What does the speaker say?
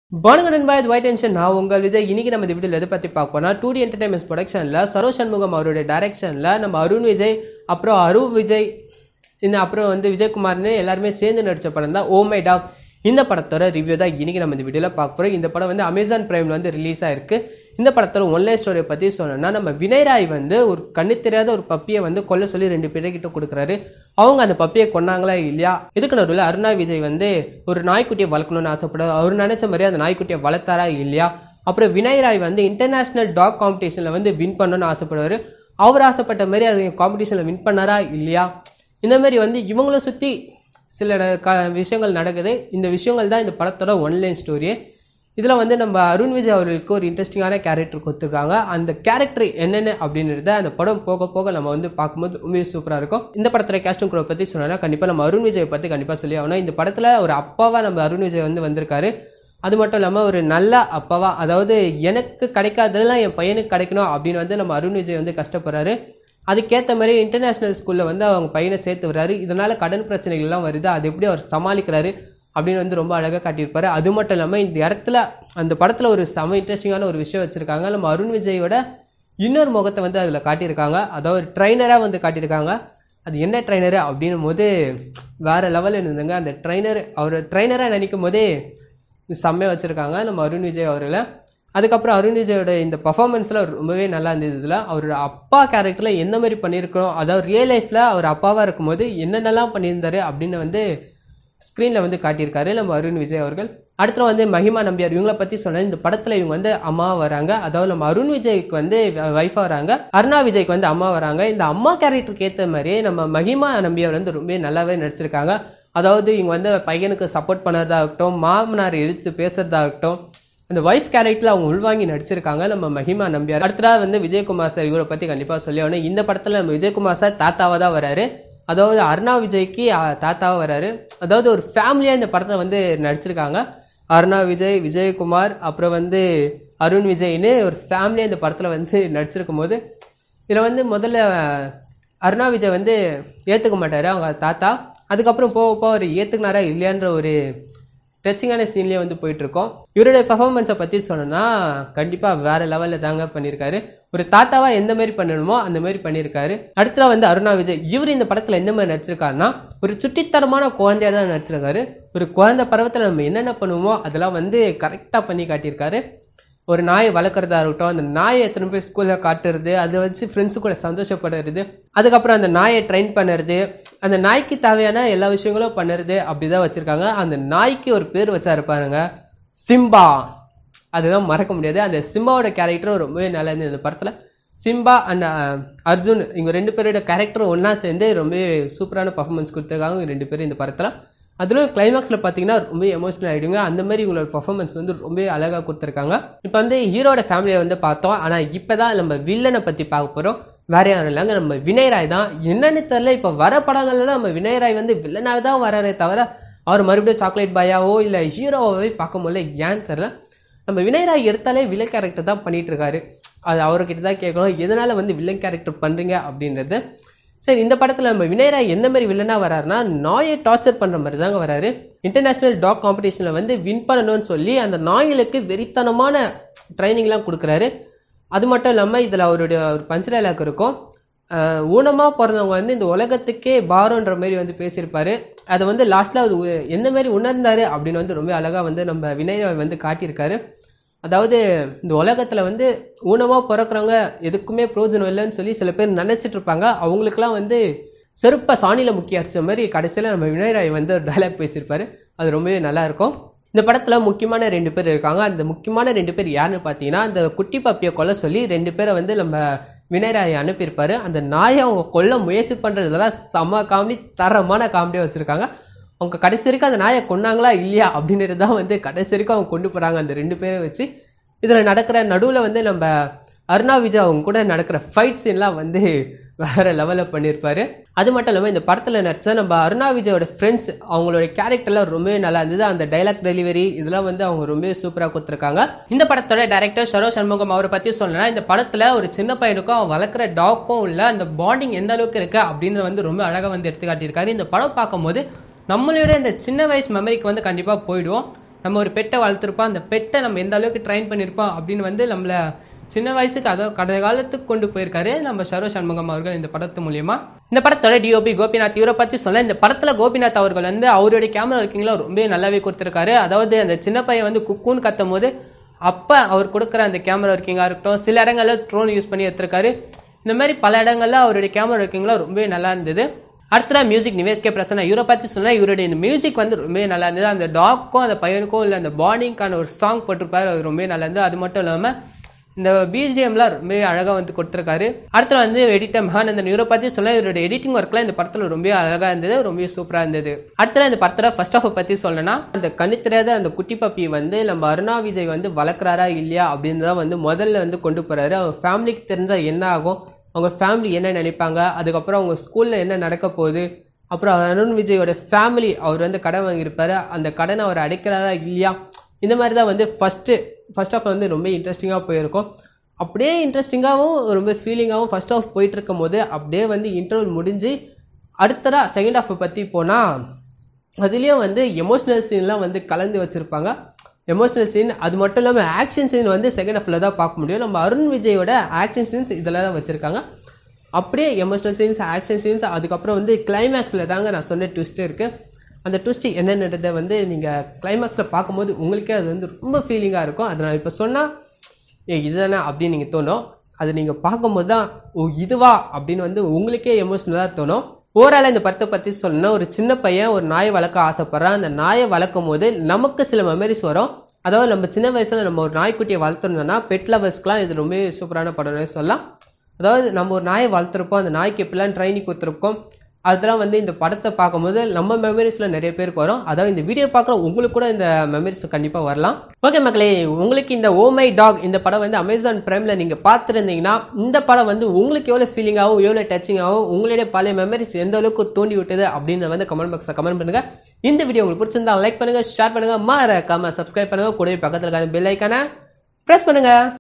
வணக்கம் நண்பா இது ஒயிட் டென்ஷன் நான் உங்கள் விஜய் இன்னைக்கு நம்ம இந்த வீடியோவில் எதை பற்றி பார்க்க போனால் டூ டி என்டர்டைன்மெண்ட்ஸ் ப்ரொடக்ஷனில் சரோஜ் சண்முகம் அவருடைய டைரக்ஷனில் நம்ம அருண் விஜய் அப்புறம் அரு விஜய் இந்த அப்புறம் வந்து விஜயகுமார்னு எல்லாருமே சேர்ந்து நடித்த படம் தான் ஓ மை டாக் இந்த படத்தோட ரிவ்யூ தான் இன்னைக்கு நம்ம இந்த வீடியோவில் பார்க்க போகிறோம் இந்த படம் வந்து அமேசான் பிரைமில் வந்து ரிலீஸ் ஆயிருக்கு இந்த படத்தோட ஒன்லைன் ஸ்டோரியை பற்றி சொல்லணும்னா நம்ம வினய் ராய் வந்து ஒரு கண்ணு தெரியாத ஒரு பப்பியை வந்து கொல்ல சொல்லி ரெண்டு பேர்கிட்ட கொடுக்குறாரு அவங்க அந்த பப்பியை கொன்னாங்களா இல்லையா இதுக்கு நடுவில் அருணா விஜய் வந்து ஒரு நாய்க்குட்டியை வளர்க்கணும்னு ஆசைப்படுறாரு அவர் நினைச்ச மாதிரி அந்த நாய்க்குட்டியை வளர்த்தாரா இல்லையா அப்புறம் வினய் ராய் வந்து இன்டர்நேஷனல் டாக் காம்படிஷனில் வந்து வின் பண்ணணும்னு ஆசைப்படுவார் அவர் ஆசைப்பட்ட மாதிரி அது காம்படிஷனில் வின் பண்ணாரா இல்லையா இந்த மாதிரி வந்து இவங்கள சுற்றி சில ந- க விஷயங்கள் நடக்குது இந்த விஷயங்கள் தான் இந்த படத்தோட ஒன்லைன் ஸ்டோரி இதில் வந்து நம்ம அருண் விஜய் அவர்களுக்கு ஒரு இன்ட்ரெஸ்டிங்கான கேரக்டர் கொடுத்துருக்காங்க அந்த கேரக்டர் என்னென்ன அப்படின்றத அந்த படம் போக போக நம்ம வந்து பார்க்கும்போது ரொம்ப சூப்பராக இருக்கும் இந்த படத்தில் கேஸ்டிங் குரூப் பற்றி சொன்னா கண்டிப்பாக நம்ம அருண் விஜய் பற்றி கண்டிப்பாக சொல்லி ஆகணும் இந்த படத்தில் ஒரு அப்பாவாக நம்ம அருண் விஜய் வந்து வந்திருக்காரு அது மட்டும் இல்லாமல் ஒரு நல்ல அப்பாவா அதாவது எனக்கு கிடைக்காததெல்லாம் என் பையனுக்கு கிடைக்கணும் அப்படின்னு வந்து நம்ம அருண் விஜய் வந்து கஷ்டப்படுறாரு அதுக்கேற்ற மாதிரி இன்டர்நேஷ்னல் ஸ்கூலில் வந்து அவங்க பையனை சேர்த்து வர்றாரு இதனால் கடன் பிரச்சனைகள்லாம் வருது அது எப்படி அவர் சமாளிக்கிறாரு அப்படின்னு வந்து ரொம்ப அழகாக காட்டியிருப்பாரு அது மட்டும் இல்லாமல் இந்த இடத்துல அந்த படத்தில் ஒரு செம இன்ட்ரெஸ்டிங்கான ஒரு விஷயம் வச்சுருக்காங்க நம்ம அருண் விஜயோட இன்னொரு முகத்தை வந்து அதில் காட்டியிருக்காங்க அதாவது ட்ரைனராக வந்து காட்டியிருக்காங்க அது என்ன ட்ரைனரு அப்படின்னும் போது வேறு லெவலில் இருந்துங்க அந்த ட்ரைனர் அவர் ட்ரைனராக நினைக்கும் போதே செம்மையாக வச்சுருக்காங்க நம்ம அருண் விஜய் அவர்களை அதுக்கப்புறம் அருண் விஜயோட இந்த பர்ஃபார்மன்ஸில் ரொம்பவே நல்லா இருந்தது இதில் அவரோட அப்பா கேரக்டரில் என்ன மாதிரி பண்ணியிருக்கிறோம் அதாவது ரியல் லைஃப்பில் அவர் அப்பாவாக இருக்கும்போது என்னென்னலாம் பண்ணியிருந்தாரு அப்படின்னு வந்து ஸ்க்ரீனில் வந்து காட்டியிருக்காரு நம்ம அருண் விஜய் அவர்கள் அடுத்து வந்து மஹிமா நம்பியார் இவங்கள பற்றி சொன்னேன் இந்த படத்தில் இவங்க வந்து அம்மா வராங்க அதாவது நம்ம அருண் விஜய்க்கு வந்து ஒய்ஃபாக வராங்க அருணா விஜய்க்கு வந்து அம்மா வராங்க இந்த அம்மா கேரக்டருக்கு ஏற்ற மாதிரியே நம்ம மஹிமா நம்பியார் வந்து ரொம்ப நல்லாவே நடிச்சிருக்காங்க அதாவது இவங்க வந்து பையனுக்கு சப்போர்ட் பண்ணுறதாகட்டும் மாமனார் எழுத்து பேசுறதாகட்டும் அந்த ஒய்ஃப் கேரக்டரில் அவங்க உள்வாங்கி நடிச்சிருக்காங்க நம்ம மஹிமா நம்பியார் அடுத்ததா வந்து விஜயகுமார் சார் இவரை பற்றி கண்டிப்பாக சொல்லி ஆகணும் இந்த படத்தில் நம்ம விஜயகுமார் சார் தாத்தாவாக தான் வராரு அதாவது அருணா விஜய்க்கு அ, தாத்தாவாக வராரு அதாவது ஒரு ஃபேமிலியாக இந்த படத்தை வந்து நடிச்சிருக்காங்க அருணா விஜய் விஜயகுமார் அப்புறம் வந்து அருண் விஜய்னு ஒரு ஃபேமிலியாக இந்த படத்தில் வந்து நடிச்சிருக்கும் போது இதில் வந்து முதல்ல அருணா விஜய் வந்து ஏற்றுக்க மாட்டார் அவங்க தாத்தா அதுக்கப்புறம் போக போக அவர் ஏற்றுக்கினாரா இல்லையான்ற ஒரு டச்சிங்கான சீன்லேயே வந்து போயிட்டுருக்கோம் இவருடைய பர்ஃபார்மன்ஸை பற்றி சொன்னோன்னா கண்டிப்பாக வேறு லெவலில் தாங்க பண்ணியிருக்காரு ஒரு தாத்தாவாக எந்த மாதிரி பண்ணணுமோ அந்த மாதிரி பண்ணியிருக்காரு அடுத்ததா வந்து அருணா விஜய் இவர் இந்த படத்தில் எந்த மாதிரி நடிச்சிருக்காருன்னா ஒரு சுட்டித்தனமான குழந்தையாக தான் நடிச்சிருக்காரு ஒரு குழந்தை பருவத்தில் நம்ம என்னென்ன பண்ணுவோமோ அதெல்லாம் வந்து கரெக்டாக பண்ணி காட்டியிருக்காரு ஒரு நாயை வளர்க்குறதா இருக்கட்டும் அந்த நாயை எத்தனை போய் ஸ்கூலில் காட்டுறது அதை வச்சு ஃப்ரெண்ட்ஸு கூட சந்தோஷப்படுறது அதுக்கப்புறம் அந்த நாயை ட்ரெயின் பண்ணுறது அந்த நாய்க்கு தேவையான எல்லா விஷயங்களும் பண்ணுறது அப்படி தான் வச்சுருக்காங்க அந்த நாய்க்கு ஒரு பேர் வச்சாரு பாருங்க சிம்பா அதுதான் மறக்க முடியாது அந்த சிம்பாவோட கேரக்டரும் ரொம்பவே நல்லா இருந்தது இந்த படத்தில் சிம்பா அண்ட் அர்ஜுன் இவங்க ரெண்டு பேரோட கேரக்டரும் ஒன்றா சேர்ந்து ரொம்பவே சூப்பரான பர்ஃபார்மன்ஸ் கொடுத்துருக்காங்க இவங்க ரெண்டு பேரும் இந்த படத்தில் அதிலும் கிளைமேக்ஸில் பார்த்தீங்கன்னா ரொம்ப எமோஷனல் ஆகிடுங்க அந்த மாதிரி இவங்களோட பர்ஃபார்மன்ஸ் வந்து ரொம்ப அழகாக கொடுத்துருக்காங்க இப்போ வந்து ஹீரோட ஃபேமிலியை வந்து பார்த்தோம் ஆனால் இப்போ தான் நம்ம வில்லனை பற்றி பார்க்க போகிறோம் வேற யாரும் இல்லைங்க நம்ம வினய் ராய் தான் என்னன்னு தெரில இப்போ வர படங்கள்லாம் நம்ம வினய் ராய் வந்து வில்லனாக தான் வராரே தவிர அவர் மறுபடியும் சாக்லேட் பாயாவோ இல்லை ஹீரோவாவே பார்க்க முடியல ஏன்னு தெரில நம்ம வினய் ராய் எடுத்தாலே வில்லன் கேரக்டர் தான் பண்ணிட்டு இருக்காரு அது அவர்கிட்ட தான் கேட்கணும் எதனால வந்து வில்லன் கேரக்டர் பண்ணுறீங்க அப்படின்றது சரி இந்த படத்தில் நம்ம வினய் ராய் எந்த மாதிரி வில்லனாக வராருன்னா நாயை டார்ச்சர் பண்ணுற மாதிரி தாங்க வராரு இன்டர்நேஷ்னல் டாக் காம்படிஷனில் வந்து வின் பண்ணணும்னு சொல்லி அந்த நாய்களுக்கு வெறித்தனமான ட்ரைனிங்லாம் கொடுக்குறாரு அது மட்டும் இல்லாமல் இதில் அவருடைய ஒரு பஞ்ச் டைலாக் இருக்கும் ஆஹ் ஊனமாக பிறந்தவங்க வந்து இந்த உலகத்துக்கே பாரோன்ற மாதிரி வந்து பேசியிருப்பாரு அதை வந்து லாஸ்ட்டில் அவர் உ- எந்த மாதிரி உணர்ந்தாரு அப்படின்னு வந்து ரொம்ப அழகாக வந்து நம்ம வினய் ராய் வந்து காட்டியிருக்காரு அதாவது இந்த உலகத்தில் வந்து ஊனமாக பிறக்கிறவங்க எதுக்குமே பிரயோஜனம் இல்லைன்னு சொல்லி சில பேர் நினச்சிட்டு இருப்பாங்க அவங்களுக்குலாம் வந்து செருப்பை சாணியில் முக்கி அடிச்ச மாதிரி கடைசியில் நம்ம வினய் ராய் வந்து ஒரு டைலாக் பேசியிருப்பாரு அது ரொம்பவே நல்லா இருக்கும் இந்த படத்தில் முக்கியமான ரெண்டு பேர் இருக்காங்க அந்த முக்கியமான ரெண்டு பேர் யாருன்னு பார்த்தீங்கன்னா அந்த குட்டி பப்பியை கொல்ல சொல்லி ரெண்டு பேரை வந்து நம்ம வினய் ராய் அனுப்பியிருப்பாரு அந்த நாயை அவங்க கொல்ல முயற்சி பண்ணுறதெல்லாம் செம்ம காமெடி தரமான காமெடியாக வச்சுருக்காங்க அவங்க கடைசி வரைக்கும் அந்த நாயை கொன்னாங்களா இல்லையா அப்படின்றது தான் வந்து கடைசி வரைக்கும் அவங்க கொண்டு போகிறாங்க அந்த ரெண்டு பேரை வச்சு இதில் நடக்கிற நடுவில் வந்து நம்ம அருணா விஜய் அவங்க கூட நடக்கிற ஃபைட் சீன்லாம் வந்து வேற லெவலில் பண்ணியிருப்பாரு அது மட்டும் இல்லாமல் இந்த படத்தில் நடிச்ச நம்ம அருணா விஜயோட ஃப்ரெண்ட்ஸ் அவங்களோட கேரக்டர்லாம் ரொம்பவே நல்லா இருந்தது அந்த டைலாக் டெலிவரி இதெல்லாம் வந்து அவங்க ரொம்பவே சூப்பராக கொடுத்துருக்காங்க இந்த படத்தோட டைரக்டர் சரோ சண்முகம் அவரை பற்றி சொல்லணும்னா இந்த படத்தில் ஒரு சின்ன பையனுக்கும் அவன் வளர்க்குற டாக்கும் உள்ள அந்த பாண்டிங் எந்த அளவுக்கு இருக்கு அப்படின்றத வந்து ரொம்ப அழகாக வந்து எடுத்து காட்டியிருக்காரு இந்த படம் பார்க்கும்போது நம்மளோட இந்த சின்ன வயசு மெமரிக்கு வந்து கண்டிப்பாக போயிடுவோம் நம்ம ஒரு பெட்டை வளர்த்துருப்போம் அந்த பெட்டை நம்ம எந்த அளவுக்கு ட்ரைன் பண்ணியிருப்போம் அப்படின்னு வந்து நம்மள சின்ன வயசுக்கு அதாவது கடந்த காலத்துக்கு கொண்டு போயிருக்காரு நம்ம சர்வ சண்முகம் அவர்கள் இந்த படத்து மூலியமா இந்த படத்தோட டிஓபி கோபிநாத் இவரை பத்தி சொல்ல இந்த படத்துல கோபிநாத் அவர்கள் வந்து அவருடைய கேமரா ஒர்க்கிங்ல ரொம்ப நல்லாவே கொடுத்துருக்காரு அதாவது அந்த சின்ன பையன் வந்து குக்குன்னு கத்தும் போது அப்போ அவர் கொடுக்குற அந்த கேமரா ஒர்க்கிங்காக இருக்கட்டும் சில இடங்கள்ல ட்ரோன் யூஸ் பண்ணி எடுத்திருக்காரு இந்த மாதிரி பல இடங்கள்ல அவருடைய கேமரா ஒர்க்கிங்லாம் ரொம்பவே நல்லா இருந்தது அடுத்ததா மியூசிக் நிவேஷ் கே பிரசன்னா இவரை பற்றி சொன்னால் இவருடைய இந்த மியூசிக் வந்து ரொம்பவே நல்லா இருந்தது அந்த டாக்கும் அந்த பையனுக்கும் இல்லை அந்த பாண்டிங்கான ஒரு சாங் போட்டிருப்பாரு அது ரொம்பவே நல்லா இருந்தது அது மட்டும் இல்லாமல் இந்த பிஜிஎம்லாம் ரொம்பவே அழகாக வந்து கொடுத்துருக்காரு அடுத்து வந்து எடிட்டர் மகானந்தன் இவரை பற்றி சொல்ல இவருடைய எடிட்டிங் ஒர்க்லாம் இந்த படத்தில் ரொம்பவே அழகாக இருந்தது ரொம்பவே சூப்பராக இருந்தது அடுத்தது இந்த படத்தோட ஃபர்ஸ்ட் ஆஃப் பற்றி சொல்லணும்னா அந்த கண்ணு தெரியாத அந்த குட்டி பப்பி வந்து நம்ம அருணா விஜய் வந்து வளர்க்குறாரா இல்லையா அப்படின்னு தான் வந்து முதல்ல வந்து கொண்டு போகிறாரு அவங்க ஃபேமிலிக்கு தெரிஞ்சால் என்ன ஆகும் அவங்க ஃபேமிலி என்ன நினைப்பாங்க அதுக்கப்புறம் அவங்க ஸ்கூலில் என்ன நடக்க போகுது அப்புறம் அருண் விஜயோட ஃபேமிலி அவர் வந்து கடன் வாங்கியிருப்பாரு அந்த கடனை அவர் அடைக்கிறாரா இல்லையா இந்த மாதிரி தான் வந்து ஃபஸ்ட்டு ஃபர்ஸ்ட் ஆஃப் வந்து ரொம்ப இன்ட்ரெஸ்டிங்காக போயிருக்கும் அப்படியே இன்ட்ரெஸ்டிங்காகவும் ரொம்ப ஃபீலிங்காகவும் ஃபர்ஸ்ட் ஆஃப் போயிட்டு இருக்கும் போது அப்படியே வந்து இன்டர்வல் முடிஞ்சு அடுத்ததாக செகண்ட் ஹாஃபை பற்றி போனால் அதுலேயும் வந்து எமோஷ்னல் சீன்லாம் வந்து கலந்து வச்சுருப்பாங்க எமோஷ்னல் சீன் அது மட்டும் இல்லாமல் ஆக்ஷன் சீன் வந்து செகண்ட் ஹாஃபில் தான் பார்க்க முடியும் நம்ம அருண் விஜயோட ஆக்ஷன் சீன்ஸ் இதில் தான் வச்சுருக்காங்க அப்படியே எமோஷ்னல் சீன்ஸ் ஆக்ஷன் சீன்ஸ் அதுக்கப்புறம் வந்து கிளைமேக்ஸில் தாங்க நான் சொன்ன ட்விஸ்ட் இருக்குது அந்த ட்விஸ்ட் என்னென்னதை வந்து நீங்கள் கிளைமேக்ஸில் பார்க்கும்போது உங்களுக்கே அது வந்து ரொம்ப ஃபீலிங்காக இருக்கும் அதை நான் இப்போ சொன்னால் ஏ இதுதானே அப்படின்னு நீங்கள் தோணும் அது நீங்கள் பார்க்கும்போது தான் ஓ இதுவா அப்படின்னு வந்து உங்களுக்கே எமோஷ்னலாக தோணும் ஓவரால் இந்த படத்தை பற்றி சொல்லணும்னா ஒரு சின்ன பையன் ஒரு நாயை வளர்க்க ஆசைப்படுறான் அந்த நாயை வளர்க்கும் போது நமக்கு சில மெமரிஸ் வரும் அதாவது நம்ம சின்ன வயசில் நம்ம ஒரு நாய்க்குட்டியை வளர்த்துருந்தோம்னா பெட் லவர்ஸ்க்குலாம் இது ரொம்ப சூப்பரான படம்னு சொல்லலாம் அதாவது நம்ம ஒரு நாயை வளர்த்துருப்போம் அந்த நாய்க்கு எப்படிலாம் ட்ரைனிங் கொடுத்துருப்போம் அதெல்லாம் வந்து இந்த படத்தை பார்க்கும்போது நம்ம மெமரிஸில் நிறைய பேருக்கு வரும் அதாவது இந்த வீடியோ பார்க்குற உங்களுக்கு கூட இந்த மெமரிஸ் கண்டிப்பாக வரலாம் ஓகே மக்களே உங்களுக்கு இந்த ஓ மை டாக் இந்த படம் வந்து அமேசான் பிரைமில் நீங்கள் பார்த்துருந்தீங்கன்னா இந்த படம் வந்து உங்களுக்கு எவ்வளோ ஃபீலிங்காகவும் எவ்வளோ டச்சிங்காகவும் உங்களுடைய பழைய மெமரிஸ் எந்த அளவுக்கு தூண்டி விட்டது அப்படின்னு வந்து கமெண்ட் பாக்ஸில் கமெண்ட் பண்ணுங்கள் இந்த வீடியோ உங்களுக்கு பிடிச்சிருந்தா லைக் பண்ணுங்கள் ஷேர் பண்ணுங்கள் மறக்காம சப்ஸ்கிரைப் பண்ணுங்கள் கூடவே பக்கத்தில் இருக்க பெல் ஐக்கான ப்ரெஸ் பண்ணுங்கள்